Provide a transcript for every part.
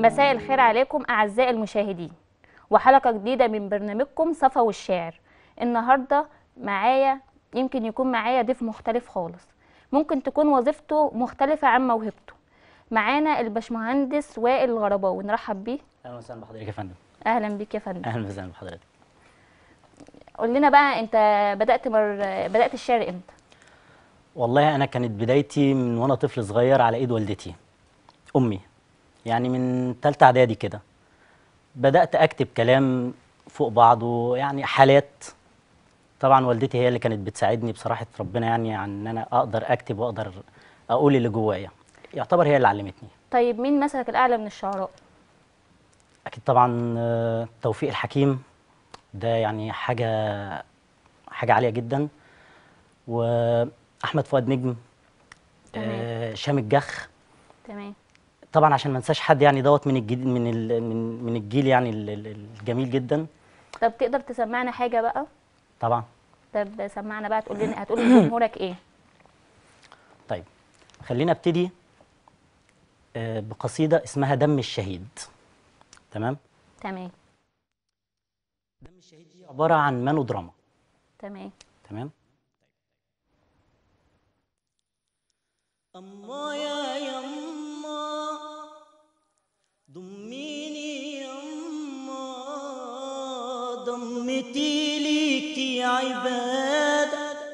مساء الخير عليكم أعزائي المشاهدين وحلقة جديدة من برنامجكم صفا والشاعر النهاردة معايا يمكن يكون معايا ضيف مختلف خالص ممكن تكون وظيفته مختلفة عن موهبته معانا الباشمهندس وائل الغرباوي نرحب بيه اهلا وسهلا بحضرتك يا فندم أهلا بيك يا فندم اهلا وسهلا بحضرتك قول لنا بقى أنت بدأت مر... بدأت الشعر إمتى؟ والله انا كانت بدايتي من وانا طفل صغير على ايد والدتي امي يعني من ثالثه اعدادي كده بدات اكتب كلام فوق بعضه يعني حالات طبعا والدتي هي اللي كانت بتساعدني بصراحه ربنا يعني عن ان انا اقدر اكتب واقدر اقول اللي جوايا يعتبر هي اللي علمتني طيب مين مثلك الأعلى من الشعراء؟ اكيد طبعا آه، توفيق الحكيم ده يعني حاجه حاجه عاليه جدا واحمد فؤاد نجم تمام. آه، شام الجخ تمام طبعا عشان ما انساش حد يعني دوت من الجيل من ال من من الجيل يعني ال- ال- الجميل جدا طب تقدر تسمعنا حاجة بقى؟ طبعا طب سمعنا بقى تقول لنا هتقول لجمهورك إيه؟ طيب خلينا ابتدي آه، بقصيده اسمها دم الشهيد تمام تمام دم الشهيد دي عباره عن مانودراما تمام تمام أما يا يما ضميني يما ضمتي ليكي عباد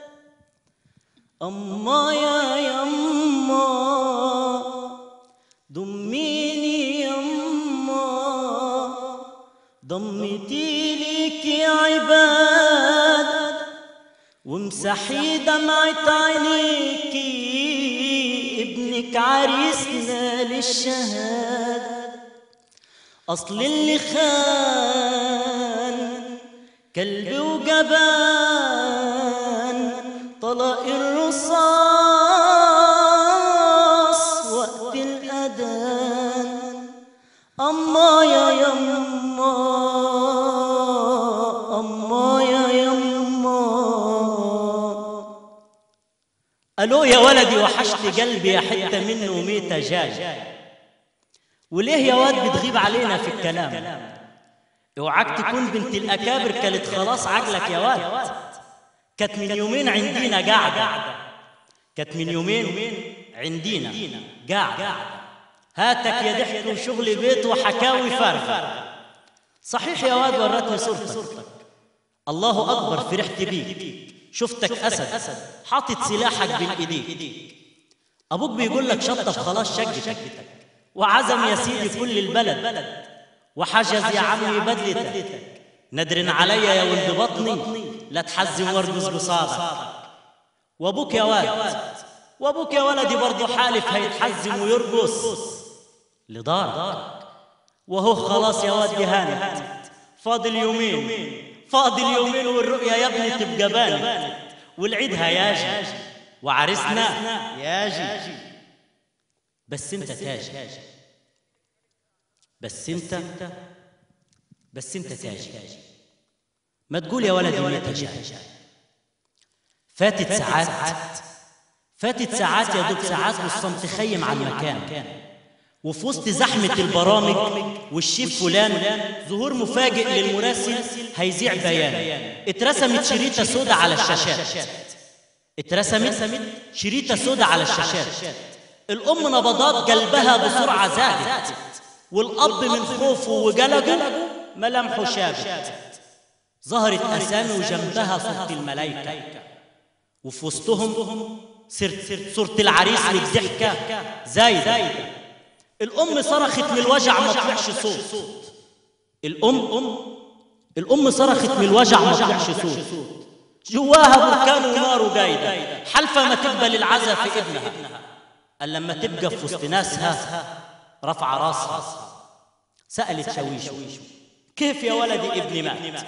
أما يا يما ضميني يما ضمتي ليكي عباد وامسحي دمعة عينيكي ابنك عريسنا للشهادة أصل اللي خان كلب وجبان طلق الرصاص وقت الأذان أما يا يما أما يا يما ألو يا ولدي وحشت قلبي يا حتة منه وميتة جاي وليه يا واد بتغيب علينا في الكلام اوعاك تكون بنت الأكابر كانت خلاص عقلك يا واد كانت من يومين عندنا قاعدة كانت من يومين عندنا قاعدة هاتك يا ضحك وشغل بيت وحكاوي فارغة صحيح يا واد ورتني صورتك الله أكبر فرحت بيك شفتك أسد حاطط سلاحك بين إيديك أبوك بيقول لك شطف خلاص شقتك وعزم يا سيدي كل البلد وحجز يا عمي بدلتك ندرن عليا يا ولد بطني لا تحزم وارجز بصابك وابوك يا واد وابوك يا ولدي برضه حالف هيتحزم ويرقص لدارك وهو خلاص يا واد هانت فاضل يومين فاضل يومين والرؤيا يا ابني تبقى بانت والعيد هياجي وعرسنا ياجي بس انت تاجي بس انت بس انت تاجي ما تقول يا ولدي ميت جاي فاتت ساعات فاتت ساعات يا دوب ساعات والصمت خيم على المكان وفي وسط زحمة البرامج والشيف فلان ظهور مفاجئ للمراسل هيذيع بيان اترسمت شريطة سودة على الشاشات اترسمت شريطة سودة على الشاشات الأم نبضات قلبها بسرعة زادت والأب من خوفه وقلقه ملامحه شابت ظهرت أسامي وجنبها صورة الملايكة وفي وسطهم سرت صورة العريس والضحكة زايدة الأم صرخت من الوجع ما طلعش صوت الأم الأم صرخت من الوجع ما طلعش صوت جواها بركان ونار وجايدة حلفة ما تقبل العزا في ابنها قال لما تبقى في وسط ناسها رفع راسها سألت شويشو كيف يا ولدي ابني مات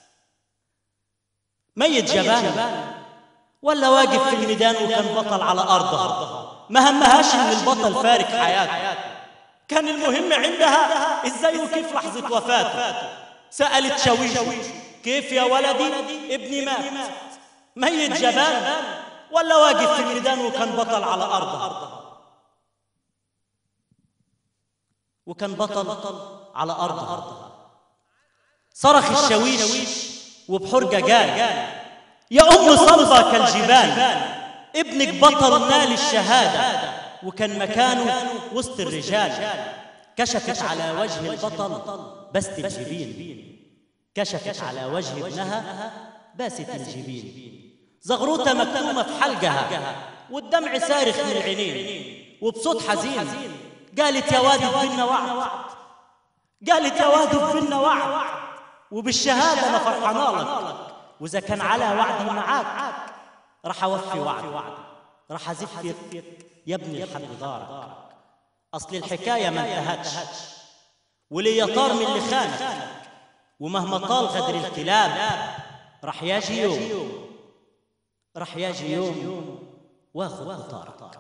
ميت جبان ولا واقف في الميدان وكان بطل على أرضها ما همهاش إن البطل فارق حياته كان المهم عندها إزاي وكيف لحظة وفاته سألت شويشو كيف يا ولدي ابني مات ميت جبان ولا واقف في الميدان وكان بطل على أرضها وكان بطل على أرضها صرخ الشاويش وبحرجة قال يا أم صلبة كالجبال ابنك بطل نال الشهادة وكان مكانه وسط الرجال كشفت على وجه البطل بست الجبين كشفت على وجه ابنها باست الجبين زغروطة مكتومة في حلقها والدمع صارخ من العينين وبصوت حزين قالت يا واد بينا وعد قالت يا واد بينا وعد وبالشهادة أنا فرحانة لك وإذا كان على وعدي معاك راح أوفي وعد راح أزفك يا ابني لحد دارك أصل الحكاية ما انتهتش ولي يا طار من اللي خانك ومهما طال غدر الكلاب راح يجي يوم راح يجي يوم واخد بطارك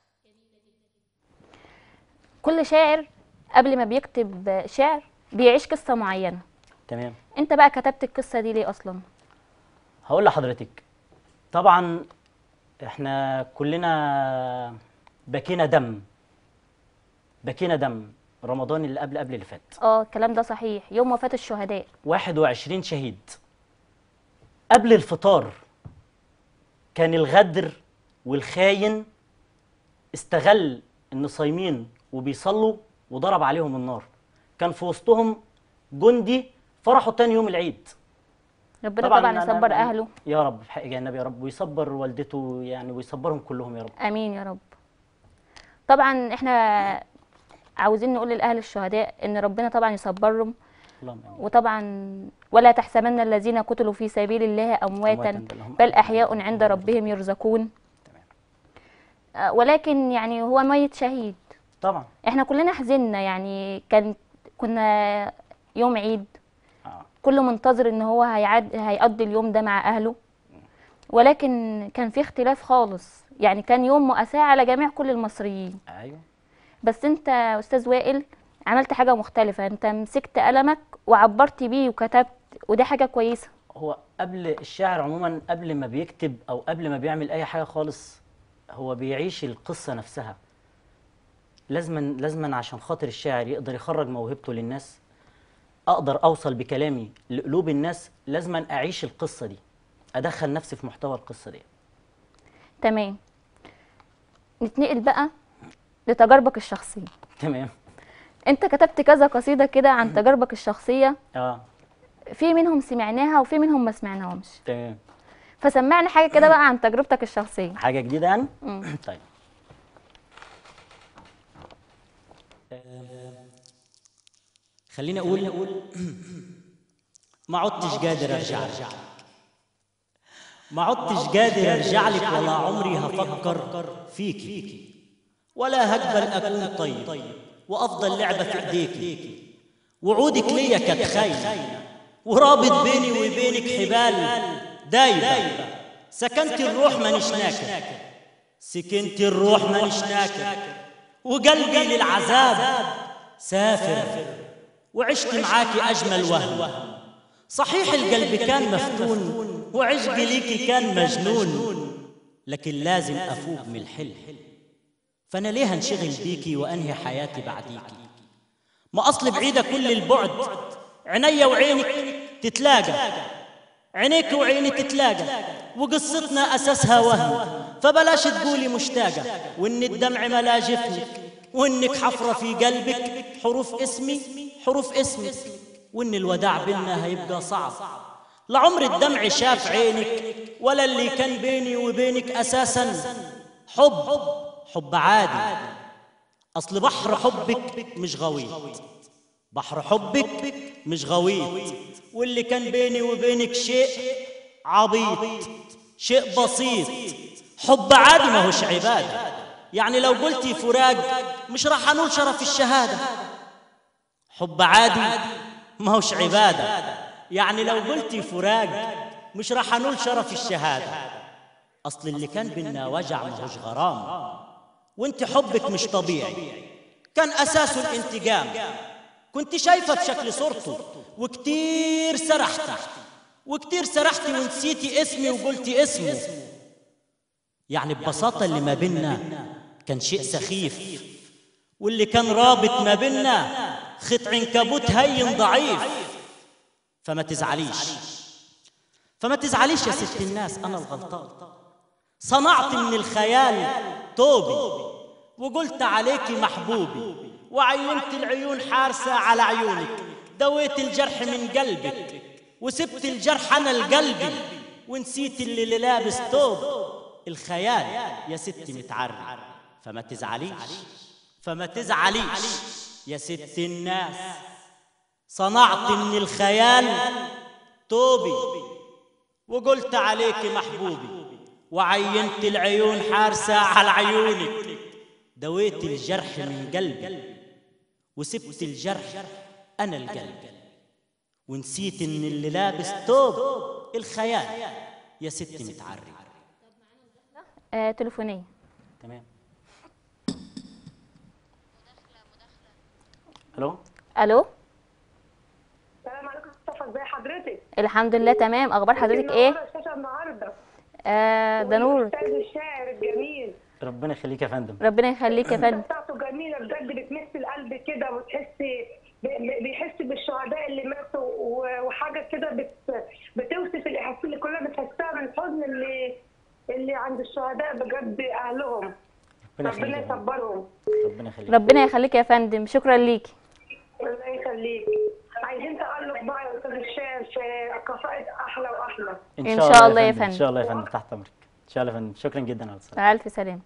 كل شاعر قبل ما بيكتب شعر بيعيش قصة معينة تمام انت بقى كتبت القصة دي ليه اصلا هقول لحضرتك طبعا احنا كلنا بكينا دم بكينا دم رمضان اللي قبل قبل اللي فات اه الكلام ده صحيح يوم وفاة الشهداء 21 شهيد قبل الفطار كان الغدر والخاين استغل ان صايمين وبيصلوا وضرب عليهم النار كان في وسطهم جندي فرحوا تاني يوم العيد ربنا طبعا, أنا- يصبر أنا- اهله يا رب في حق النبي يا رب ويصبر والدته يعني ويصبرهم كلهم يا رب امين يا رب طبعا احنا عاوزين نقول لاهل الشهداء ان ربنا طبعا يصبرهم اللهم امين وطبعا ولا تحسبن الذين قتلوا في سبيل الله امواتا أمواتاً بل هم بل احياء عند ربهم يرزقون آه، ولكن يعني هو ميت شهيد طبعا احنا كلنا حزننا يعني كان كنا يوم عيد آه. كله منتظر ان هو هيعد هيقضي اليوم ده مع اهله ولكن كان في اختلاف خالص يعني كان يوم مؤساة على جميع كل المصريين ايوه بس انت يا استاذ وائل عملت حاجة مختلفة انت مسكت قلمك وعبرت بيه وكتبت ودي حاجة كويسة هو قبل الشاعر عموما قبل ما بيكتب او قبل ما بيعمل اي حاجه خالص هو بيعيش القصه نفسها لازما لازما عشان خاطر الشاعر يقدر يخرج موهبته للناس اقدر اوصل بكلامي لقلوب الناس لازما اعيش القصه دي ادخل نفسي في محتوى القصه دي تمام نتنقل بقى لتجاربك الشخصية تمام انت كتبت كذا قصيدة كده عن تجاربك الشخصية اه في منهم سمعناها وفي منهم ما سمعناهمش تمام فسمعنا حاجة كده بقى عن تجربتك الشخصية حاجه جديده يعني مم. طيب خليني اقول ما عدتش قادر ارجع لك ما عدتش قادر ارجع لك ولا عمري هفكر فيكي ولا هقبل اكون طيب وافضل لعبه في ايديكي وعودك ليا كانت خاينه ورابط بيني وبينك حبال دايبه سكنت الروح مانيش ناكر سكنت الروح مانيش ناكر وقلبي للعذاب سافر وعشت معاكي أجمل وهم صحيح القلب كان مفتون وعشقي ليكي كان مجنون لكن لازم أفوق من الحلم فأنا ليه هنشغل بيكي وأنهي حياتي بعديكي ما أصل بعيدة كل البعد عينيا وعينك تتلاقى عينيك وعيني تتلاقى وقصتنا أساسها وهم فبلاش تقولي مشتاقة وإن الدمع ملا جفنك وإنك حفرة في قلبك حروف اسمي حروف اسمك وإن الوداع بينا هيبقى صعب لعمر الدمع شاف عينك ولا اللي كان بيني وبينك أساسا حب حب عادي أصل بحر حبك مش غويط بحر حبك مش غويط واللي كان بيني وبينك شيء عبيط شيء بسيط حب عادي ما هوش عبادة يعني لو قلتي فراق مش راح أنول شرف الشهادة حب عادي ما هوش عبادة يعني لو قلتي فراق مش راح أنول شرف الشهادة أصل اللي كان بينا وجع ما هوش غرام وانت حبك مش طبيعي كان أساسه الانتقام كنت شايفة بشكل صورته وكتير سرحتي وكتير سرحتي ونسيتي اسمي وقلتي اسمه يعني ببساطة اللي ما بينا كان شيء سخيف واللي كان رابط ما بينا خط عنكبوت هين ضعيف فما تزعليش فما تزعليش يا ست الناس انا الغلطان صنعت من الخيال توبي وقلت عليكي محبوبي وعينت العيون حارسة على عيونك دويت الجرح من قلبك وسبت الجرح أنا لقلبي ونسيت اللي, اللي لابس توب الخيال يا ستي متعري فما تزعليش فما تزعليش يا ست الناس صنعت من الخيال توبي وقلت عليك محبوبي وعينت العيون حارسة على عيونك دويت الجرح من قلبي وسبت الجرح أنا القلب ونسيت إن اللي لابس توب الخيال يا ستي متعري آه تليفونيه تمام الو الو السلام عليكم مصطفى ازي حضرتك؟ الحمد لله تمام اخبار حضرتك ايه منورة الشاشة النهارده آه ده نور الاستاذ الشاعر الجميل ربنا يخليك يا فندم ربنا يخليك يا فندم بتاعته جميله بجد بتمس القلب كده وتحسي ب- بيحس بالشهداء اللي ماتوا و- وحاجه كده بت- بتوصف الاحاسيس اللي كلنا بنحسها من الحزن اللي اللي عند الشهداء بجد اهلهم ربنا يخليك ربنا يا فندم. يصبرهم ربنا يخليك ربنا يخليك يا فندم شكرا ليكي الله يخليك عايزين تألق بقى يا استاذ الشاعر في قصائد احلى واحلى إن شاء الله يا فندم. ان فندم. شاء الله يا فندم تحت امرك ان شاء الله يا فندم شكرا جدا على الاتصال مع الف سلامه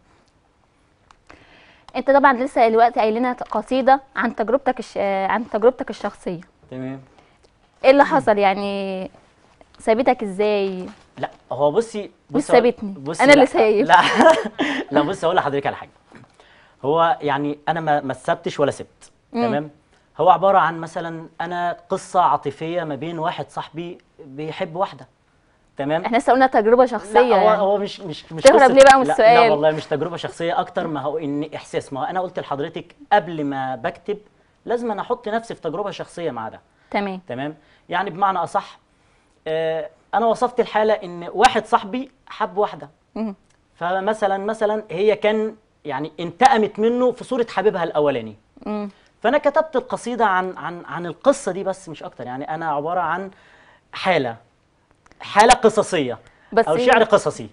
انت طبعا لسه دلوقتي قايل لنا قصيده عن تجربتك الش... آه، عن تجربتك الشخصيه تمام ايه اللي حصل يعني سابتك ازاي لا هو بصي مش بصي سابتني. بصي أنا لا- اللي سايب. لا لا بصي اقول لحضرتك على حاجه هو يعني انا ما ما سبتش ولا سبت تمام هو عباره عن مثلا انا قصه عاطفيه ما بين واحد صاحبي بيحب واحده تمام احنا لسه قلنا تجربه شخصيه لا هو يعني. هو مش مش مش تهرب قصة- ليه بقى من لا- السؤال؟ لا والله مش تجربه شخصيه اكتر ما هو ان احساس ما هو انا قلت لحضرتك قبل ما بكتب لازم انا احط نفسي في تجربه شخصيه مع ده تمام تمام يعني بمعنى اصح آه انا وصفت الحاله ان واحد صاحبي حب واحده مم. فمثلا مثلا هي كان يعني انتقمت منه في صوره حبيبها الاولاني مم. فانا كتبت القصيده عن عن عن القصه دي بس مش اكتر يعني انا عباره عن حاله حاله قصصيه بس او هي- شعر قصصي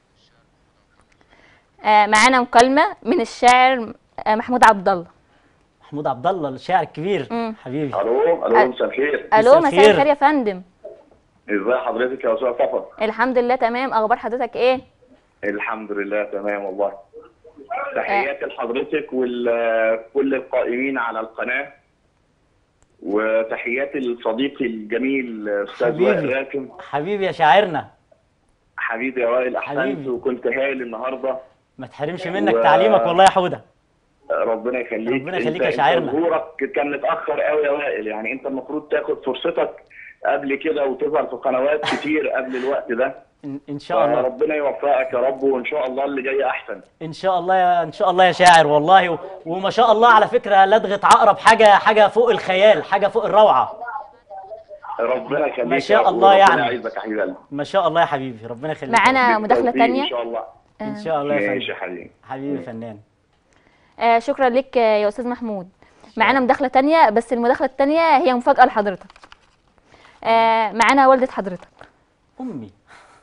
آه معانا مكالمه من الشاعر آه محمود عبد الله محمود عبد الله الشاعر الكبير مم. حبيبي الو الو مساء الخير الو مساء الخير. الخير يا فندم ازي حضرتك يا استاذ صفا الحمد لله تمام اخبار حضرتك ايه الحمد لله تمام والله تحياتي لحضرتك وكل القائمين على القناه وتحياتي لصديقي الجميل استاذ حبيبي. وائل راكم حبيبي يا شاعرنا حبيبي يا وائل احسنت حبيبي. وكنت هايل النهارده ما تحرمش منك و- تعليمك والله يا حوده ربنا يخليك ربنا يخليك انت- يا انت شاعرنا. ظهورك كان متاخر قوي يا وائل يعني انت المفروض تاخد فرصتك قبل كده وتظهر في قنوات كتير قبل الوقت ده ان, إن شاء الله ربنا يوفقك يا رب وان شاء الله اللي جاي احسن ان شاء الله يا ان شاء الله يا شاعر والله و... وما شاء الله على فكره لدغه عقرب حاجه حاجه فوق الخيال حاجه فوق الروعه ربنا يخليك ما يا شاء رب الله وربنا يعني. يعزك يا حبيب قلبي ما شاء الله يا حبيبي ربنا يخليك معانا مداخله بالتوفيق تانية ان شاء الله ان شاء الله يا ماشي يا فندم حبيبي حبيبي فنان آه شكرا لك آه، يا استاذ محمود معانا مداخله تانية بس المداخله التانية هي مفاجاه لحضرتك آه معانا والده حضرتك امي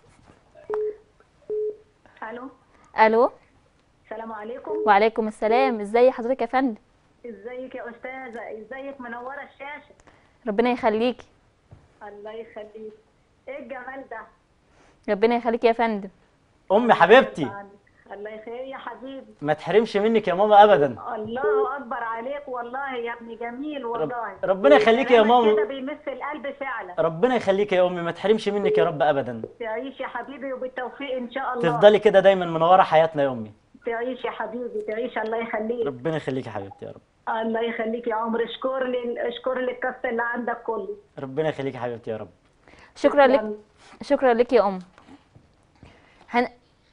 الو الو السلام عليكم وعليكم السلام ازي حضرتك يا فندم ازيك يا استاذه ازيك منوره الشاشه ربنا يخليكي الله يخليك ايه الجمال ده ربنا يخليكي يا فندم امي حبيبتي يعني الله يخير يا حبيبي ما تحرمش منك يا ماما ابدا الله اكبر عليك والله يا ابني جميل والله ربنا يخليك يا كلامك ماما. كده بيمس القلب فعلا ربنا يخليك يا امي ما تحرمش منك يا رب ابدا تعيش يا حبيبي وبالتوفيق ان شاء الله تفضلي كده دايما منوره حياتنا يا امي تعيش يا حبيبي تعيش الله يخليك ربنا يخليك يا حبيبتي يا رب الله يخليك يا عمر اشكر لي اشكر لي الكاست اللي عندك كله ربنا يخليك يا حبيبتي يا رب شكرا لك شكرا لك يا ام هن...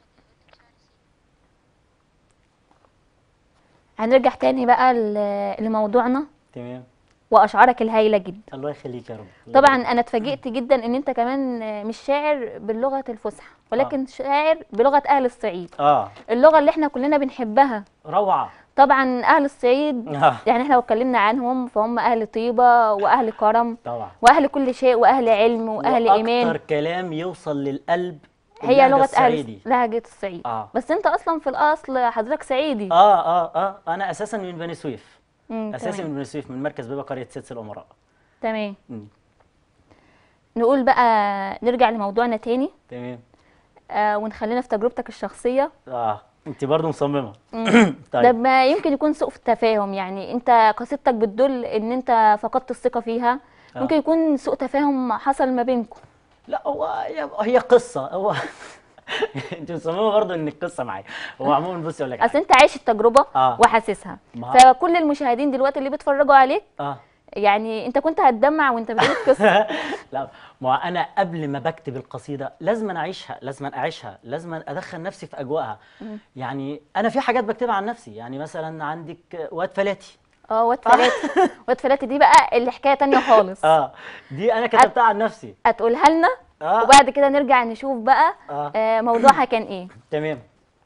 هنرجع تاني بقى ل- لموضوعنا تمام واشعارك الهايله جدا الله يخليك يا رب الله طبعا انا اتفاجئت جدا ان انت كمان مش شاعر باللغه الفصحى ولكن شاعر بلغه اهل الصعيد اه اللغه اللي احنا كلنا بنحبها روعه طبعا اهل الصعيد آه. يعني احنا لو اتكلمنا عنهم فهم اهل طيبه واهل كرم طبعا واهل كل شيء واهل علم واهل ايمان واكتر كلام يوصل للقلب هي اللهجة لغه اهل الصعيدي. لهجه الصعيد آه. بس انت اصلا في الاصل حضرتك صعيدي اه اه اه انا اساسا من بني سويف مم، اساسي تمام. من بني سويف من مركز بيبا قريه سيدس الامراء تمام مم. نقول بقى نرجع لموضوعنا تاني تمام آه ونخلينا في تجربتك الشخصيه اه انت برضو مصممه ده طيب ما يمكن يكون سوء في التفاهم يعني انت قصيدتك بتدل ان انت فقدت الثقه فيها آه. ممكن يكون سوء تفاهم حصل ما بينكم لا هو هي- هي قصه هو انت مصممه برضو ان القصه معايا هو عموما بصي اقول لك اصل حاجة. انت عايش التجربه آه. وحاسسها ما- فكل المشاهدين دلوقتي اللي بيتفرجوا عليك اه يعني انت كنت هتدمع وانت بتقول القصه لا ما هو انا قبل ما بكتب القصيده لازم أنا اعيشها لازم أنا اعيشها لازم أنا ادخل نفسي في اجواءها يعني انا في حاجات بكتبها عن نفسي يعني مثلا عندك واد فلاتي اه واد فلاتي واد فلاتي دي بقى اللي حكايه تانية خالص اه دي انا كتبتها عن نفسي هتقولها لنا آه. وبعد كده نرجع نشوف بقى آه. آه موضوعها كان ايه تمام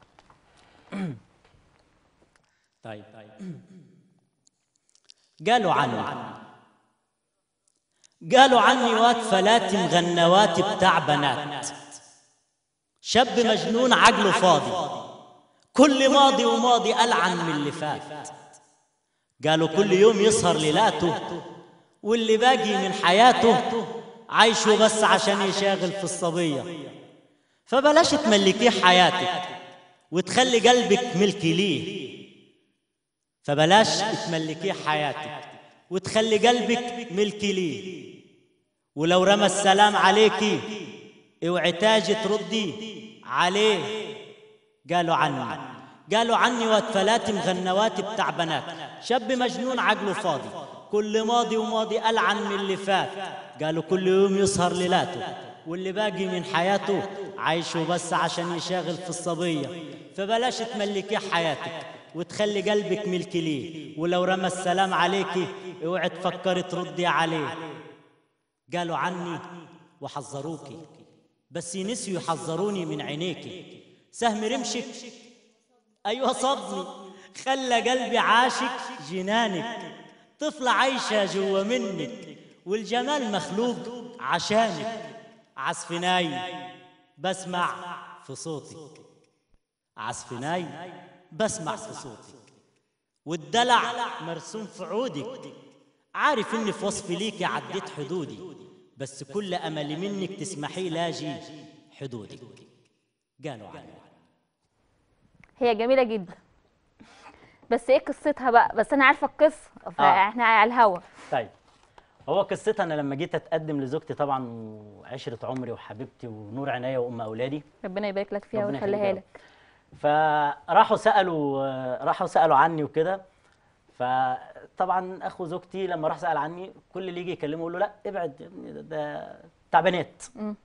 طيب قالوا عني قالوا عني واد فلاتي مغنواتي بتاع بنات شاب مجنون عقله فاضي كل ماضي وماضي ألعن من اللي فات قالوا كل يوم يسهر ليلاته واللي باقي من حياته عايشه بس عشان يشاغل في الصبية فبلاش تملكيه حياتك وتخلي قلبك ملكي ليه فبلاش تملكيه حياتك وتخلي قلبك ملكي ليه ولو رمى السلام عليكي اوعي تاجي تردي عليه قالوا عني قالوا عني واد فلاتي مغنواتي بتاع بنات شاب مجنون عقله فاضي كل ماضي وماضي ألعن من اللي فات قالوا كل يوم يسهر ليلاته واللي باقي من حياته عايشه بس عشان يشاغل في الصبية فبلاش تملكي حياتك وتخلي قلبك ملك ليه ولو رمى السلام عليكي اوعي تفكري تردي عليه قالوا عني وحذروكي بس نسيوا يحذروني من عينيكي سهم رمشك أيوة صبني خلى قلبي عاشق جنانك طفلة عايشة جوا منك والجمال مخلوق عشانك عزفناي بسمع في صوتك عزفناي بسمع في صوتك والدلع مرسوم في عودك عارف اني في وصفي ليكي عديت حدودي بس كل املي منك تسمحي لاجي حدودك قالوا عني هي جميله جدا بس ايه قصتها بقى بس انا عارفه القصه فاحنا على الهوا طيب هو قصتها انا لما جيت اتقدم لزوجتي طبعا وعشره عمري وحبيبتي ونور عينيا وام اولادي ربنا يبارك لك فيها ربنا ويخليها يخليك يا لك فراحوا سالوا راحوا سالوا عني وكده فطبعا اخو زوجتي لما راح سال عني كل اللي يجي يكلمه يقول له لا ابعد يا ابني ده, ده بتاع بنات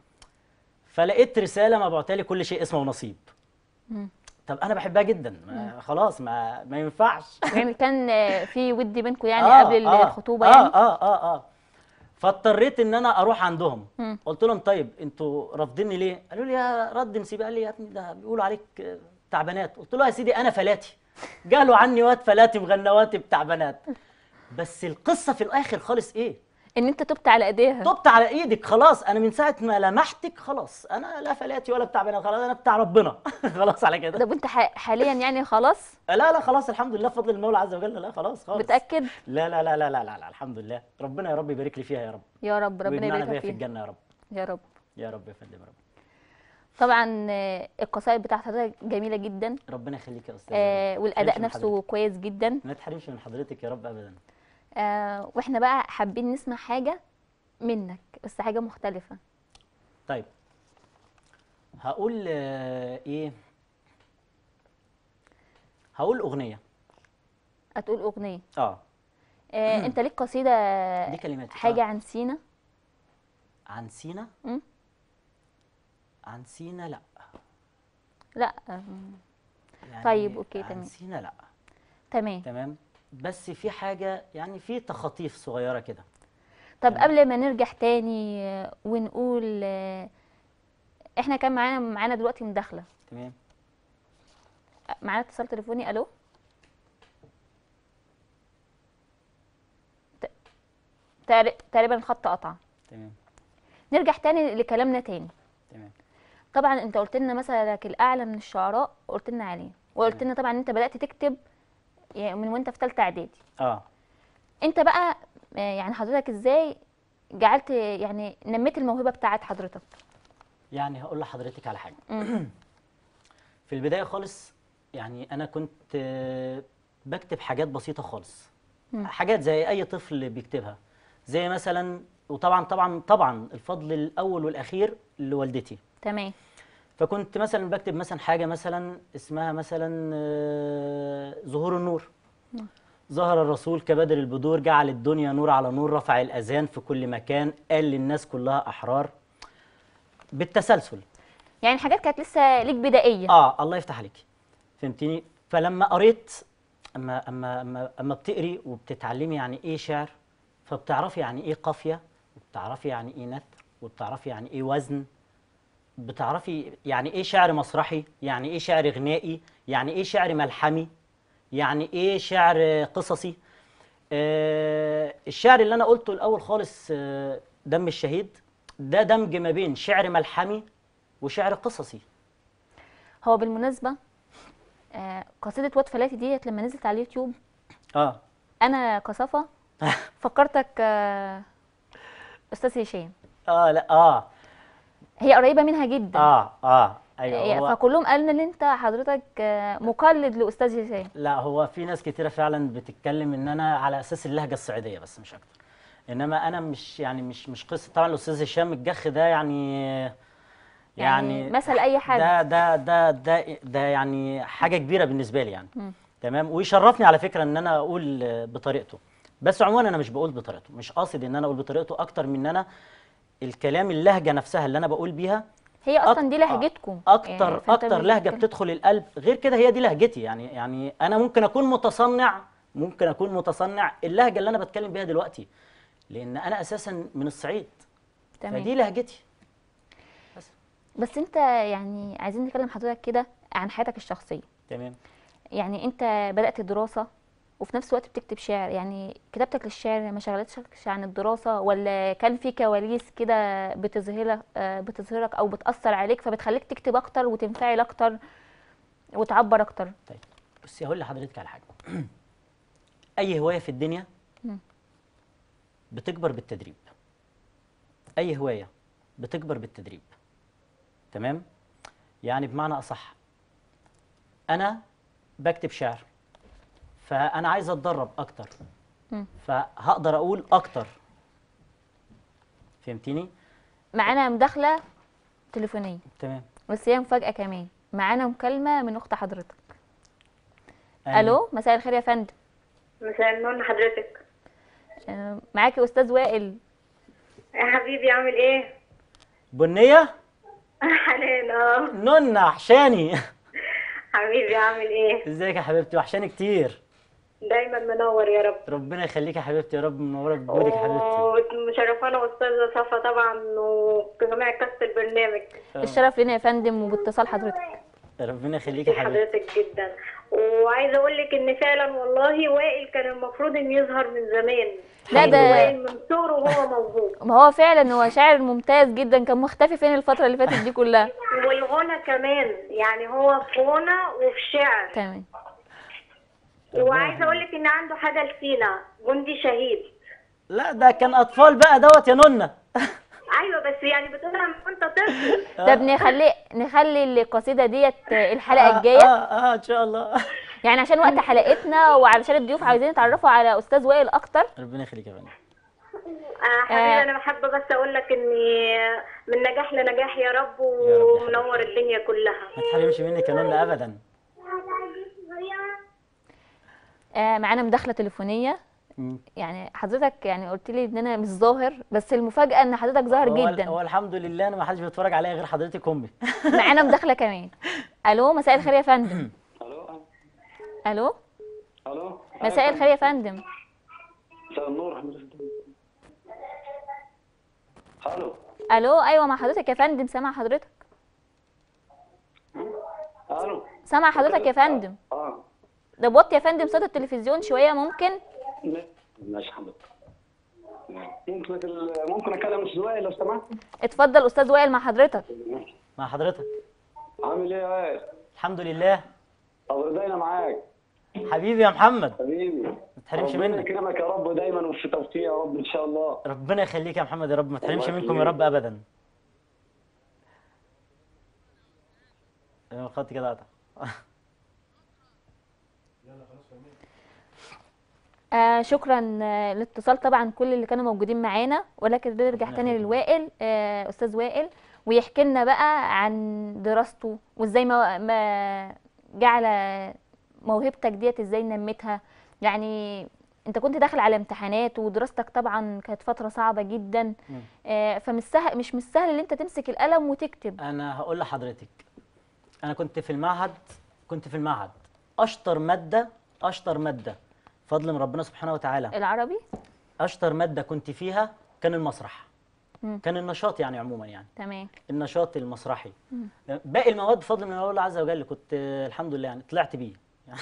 فلقيت رساله مبعوثه لي كل شيء اسمه ونصيب طب انا بحبها جدا ما خلاص ما ما ينفعش يعني كان آه، في ود بينكم يعني آه، قبل آه، الخطوبه آه يعني اه اه اه فاضطريت ان انا اروح عندهم مم. قلت لهم طيب انتوا رافضيني ليه قالوا لي يا رد نسيب قال لي يا ابني ده بيقولوا عليك آه، بتاع بنات قلت له يا سيدي انا فلاتي قالوا عني واد فلاتي مغنواتي بتاع بنات بس القصه في الاخر خالص ايه ان انت تبت على ايديها طبت على ايدك خلاص انا من ساعه ما لمحتك خلاص انا لا فلاتي ولا بتاع بنات خلاص انا بتاع ربنا خلاص على كده طب انت ح- حاليا يعني خلاص لا لا خلاص الحمد لله بفضل المولى عز وجل لا خلاص خالص متاكد لا لا لا لا لا لا, لا الحمد لله ربنا يا رب يبارك لي فيها يا رب يا رب ربنا ويجمعنا يبارك بيها لك في فيها الجنه يا رب يا رب يا رب يا فندم يا رب طبعا آه، القصائد بتاعت حضرتك جميله جدا ربنا يخليك يا استاذ آه والاداء تحرمش من نفسه حضرتك. كويس جدا ما تحرمش من حضرتك يا رب ابدا آه واحنا بقى حابين نسمع حاجه منك بس حاجه مختلفه طيب هقول آه، ايه هقول اغنيه هتقول اغنيه اه آه انت ليك قصيده دي كلماتي حاجه آه. عن سينا عن سينا مم. عن سينا لا لا آه، يعني طيب، أوكي، عن تمام. سينا لا تمام تمام بس في حاجه يعني في تخاطيف صغيره كده طب قبل ما نرجع تاني آه، ونقول آه، احنا كان معانا معانا دلوقتي مداخله تمام معانا اتصال تليفوني الو تقر- تقريبا الخط قطع تمام نرجع تاني لكلامنا تاني تمام طبعا انت قلت لنا مثلك الاعلى من الشعراء قلت لنا عليه وقلت لنا طبعا انت بدات تكتب يعني من وانت في ثالثه اعدادي اه انت بقى آه، يعني حضرتك ازاي جعلت يعني نميت الموهبه بتاعت حضرتك يعني هقول لحضرتك على حاجه مم. في البدايه خالص يعني انا كنت آه، بكتب حاجات بسيطه خالص مم. حاجات زي اي طفل بيكتبها زي مثلا وطبعا طبعا طبعا الفضل الاول والاخير لوالدتي تمام فكنت مثلا بكتب مثلا حاجه مثلا اسمها مثلا آه، ظهور النور ظهر الرسول كبدر البدور جعل الدنيا نور على نور رفع الاذان في كل مكان قال للناس كلها احرار بالتسلسل يعني حاجات كانت لسه ليك بدائيه اه الله يفتح عليك فهمتني فلما قريت اما اما اما اما بتقري وبتتعلمي يعني ايه شعر فبتعرفي يعني ايه قافيه وبتعرفي يعني ايه نثر وبتعرفي يعني ايه وزن بتعرفي يعني ايه شعر مسرحي يعني ايه شعر غنائي يعني ايه شعر ملحمي يعني ايه شعر قصصي آه الشعر اللي انا قلته الاول خالص آه دم الشهيد ده دمج ما بين شعر ملحمي وشعر قصصي هو بالمناسبه آه، قصيده واد فلاتي ديت لما نزلت على اليوتيوب اه انا كصفا فكرتك آه، استاذ هشام اه لا اه هي قريبه منها جدا اه اه آه، ايوه هو فكلهم قالوا ان انت حضرتك آه، مقلد لاستاذ هشام لا هو في ناس كتيره فعلا بتتكلم ان انا على اساس اللهجه الصعيديه بس مش اكتر انما انا مش يعني مش مش قصه طبعا الاستاذ هشام الجخ ده يعني يعني مثل أي حد. ده ده ده ده ده يعني حاجه كبيره بالنسبه لي يعني مم. تمام ويشرفني على فكره ان انا اقول بطريقته بس عموما انا مش بقول بطريقته مش قاصد ان انا اقول بطريقته اكتر من ان انا الكلام اللهجه نفسها اللي انا بقول بيها هي اصلا أك- دي لهجتكم اكتر يعني فأنت اكتر لهجه بتتكلم- بتدخل القلب غير كده هي دي لهجتي يعني يعني انا ممكن اكون متصنع ممكن اكون متصنع اللهجه اللي انا بتكلم بيها دلوقتي لان انا اساسا من الصعيد تمام فدي لهجتي بس بس انت يعني عايزين نتكلم حضرتك كده عن حياتك الشخصيه تمام يعني انت بدات دراسه وفي نفس الوقت بتكتب شعر يعني كتابتك للشعر ما شغلتش عن الدراسه ولا كان في كواليس كده بتظهرك آه، بتظهرك او بتاثر عليك فبتخليك تكتب اكتر وتنفعل اكتر وتعبر اكتر طيب بصي هقول لحضرتك على حاجه اي هوايه في الدنيا مم. بتكبر بالتدريب اي هوايه بتكبر بالتدريب تمام يعني بمعنى اصح انا بكتب شعر فانا عايز اتدرب اكتر مم. فهقدر اقول اكتر فهمتيني معانا مداخله تليفونيه تمام بس هي مفاجاه كمان معانا مكالمه من اخت حضرتك أنا- الو مساء الخير يا فندم مساء النور حضرتك آه، معاكي استاذ وائل يا حبيبي عامل ايه؟ بنيه حنان اه نونا وحشاني حبيبي عامل ايه؟ ازيك يا حبيبتي وحشاني كتير دايما منور يا رب ربنا يخليك يا حبيبتي يا رب منوره بوجودك يا حبيبتي ومشرفانا استاذه صفا طبعا وجميع كاست البرنامج الشرف لنا يا فندم وباتصال حضرتك ربنا يخليك يا حبيبتي حضرتك جدا وعايزه اقول لك ان فعلا والله وائل كان المفروض انه يظهر من زمان لا ده وائل من صغره وهو موهوب ما هو فعلا هو شاعر ممتاز جدا كان مختفي فين الفترة اللي فاتت دي كلها والغنى كمان يعني هو في غنى وفي شعر تمام وعايزه اقول لك ان عنده حاجه لسينا جندي شهيد لا ده كان اطفال بقى دوت يا نونا ايوه بس يعني بتقولها من وانت طفل طب نخلي نخلي القصيدة ديت الحلقة الجاية اه اه ان شاء الله يعني عشان وقت حلقتنا وعلشان الضيوف عايزين يتعرفوا على أستاذ وائل أكتر ربنا يخليك يا فندم آه حبيبي انا بحب بس اقول لك اني من نجاح لنجاح يا رب يا رب يا ومنور الدنيا كلها ما تحرمش منك يا نونا ابدا آه معانا مداخلة تليفونية مم. يعني حضرتك يعني قلت لي ان انا مش ظاهر بس المفاجأة ان حضرتك ظاهر هو- جدا هو الحمد لله انا ما حدش بيتفرج عليا غير حضرتك امي معانا مداخلة كمان الو مساء الخير يا فندم الو الو الو مساء الخير يا فندم مساء النور حضرتك الو الو ايوه مع حضرتك يا فندم سامع حضرتك الو سامع حضرتك يا فندم اه ده بوط يا فندم صوت التلفزيون شويه ممكن ماشي حضرتك ممكن ال- ممكن اكلم الاستاذ وائل لو سمحت اتفضل استاذ وائل مع حضرتك مع حضرتك عامل ايه يا وائل؟ الحمد لله الله دايما معاك حبيبي يا محمد حبيبي ما تحرمش ربنا منك يكرمك يا رب دايما وفي توفيق يا رب ان شاء الله ربنا يخليك يا محمد يا رب ما تحرمش الله منكم يا يخليك. رب ابدا أنا الخط كده قطع آه شكرا آه الاتصال طبعا كل اللي كانوا موجودين معانا ولكن نرجع ربنا تاني يخليك. للوائل آه استاذ وائل ويحكي لنا بقى عن دراسته وازاي ما, ما جعل موهبتك ديت ازاي نمتها يعني انت كنت داخل على امتحانات ودراستك طبعا كانت فتره صعبه جدا مم. آه فمش سهل مش مش سهل ان انت تمسك القلم وتكتب انا هقول لحضرتك انا كنت في المعهد كنت في المعهد اشطر ماده اشطر ماده فضل من ربنا سبحانه وتعالى العربي اشطر ماده كنت فيها كان المسرح مم. كان النشاط يعني عموما يعني تمام النشاط المسرحي باقي المواد بفضل من الله عز وجل كنت آه، الحمد لله يعني طلعت بيه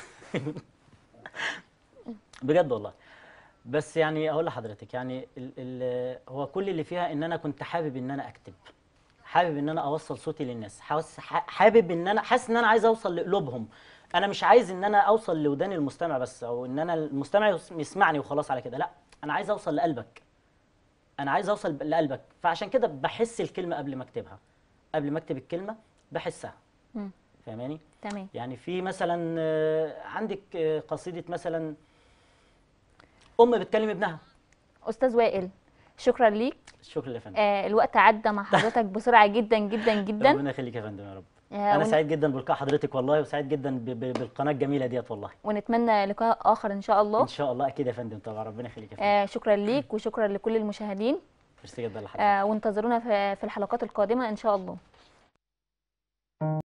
بجد والله بس يعني اقول لحضرتك يعني ال ال هو كل اللي فيها ان انا كنت حابب ان انا اكتب حابب ان انا اوصل صوتي للناس حاس- ح- حابب ان انا حاسس ان انا عايز اوصل لقلوبهم انا مش عايز ان انا اوصل لودان المستمع بس او ان انا المستمع يس- يسمعني وخلاص على كده لا انا عايز اوصل لقلبك انا عايز اوصل لقلبك فعشان كده بحس الكلمه قبل ما اكتبها قبل ما اكتب الكلمه بحسها مم. فاهماني تمام يعني في مثلا آه، عندك آه، قصيده مثلا ام بتكلم ابنها استاذ وائل شكرا ليك شكرا يا فندم آه الوقت عدى مع حضرتك بسرعه جدا جدا جدا ربنا يخليك يا فندم يا رب آه، انا ون- سعيد جدا بلقاء حضرتك والله وسعيد جدا ب- ب- بالقناه الجميله ديت والله ونتمنى لقاء اخر ان شاء الله ان شاء الله اكيد يا فندم طبعا ربنا يخليك يا فندم آه شكرا ليك وشكرا لكل المشاهدين ميرسي جدا لحضرتك آه وانتظرونا في في الحلقات القادمه ان شاء الله